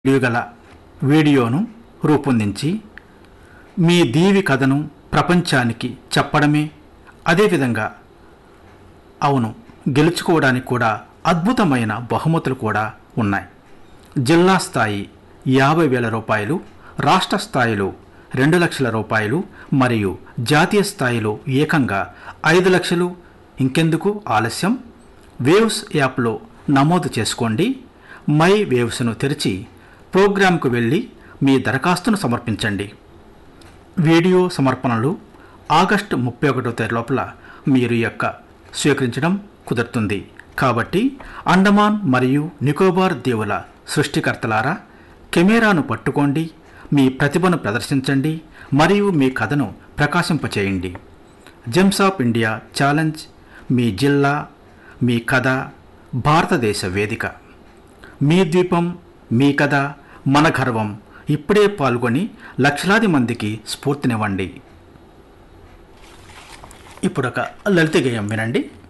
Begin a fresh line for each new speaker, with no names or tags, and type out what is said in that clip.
video గల వీడియోను రూపొందించి మీ దీవి కథను ప్రపంచానికి చెప్పడమే అదేవిధంగా అవును గెలుచుకోవడానికి కూడా అద్భుతమైన బహుమతులు కూడా ఉన్నాయి జిల్లా స్థాయి యాభై వేల రూపాయలు రాష్ట్ర స్థాయిలో రెండు లక్షల రూపాయలు మరియు జాతీయ స్థాయిలో ఏకంగా ఐదు లక్షలు ఇంకెందుకు ఆలస్యం వేవ్స్ యాప్లో నమోదు చేసుకోండి మై వేవ్స్ను తెరిచి ప్రోగ్రాంకు వెళ్ళి మీ దరఖాస్తును సమర్పించండి వీడియో సమర్పణలు ఆగస్టు ముప్పై ఒకటో తేదీ లోపల మీరు ఈ యొక్క స్వీకరించడం కుదురుతుంది కాబట్టి అండమాన్ మరియు నికోబార్ దీవుల సృష్టికర్తలారా కెమెరాను పట్టుకోండి మీ ప్రతిభను ప్రదర్శించండి మరియు మీ కథను ప్రకాశింపచేయండి జెమ్స్ ఆఫ్ ఇండియా ఛాలెంజ్ మీ జిల్లా మీ కథ భారతదేశ వేదిక మీ ద్వీపం మీ కథ మన గర్వం ఇప్పుడే పాల్గొని లక్షలాది మందికి స్ఫూర్తినివ్వండి ఇప్పుడు ఒక లలిత గేయం వినండి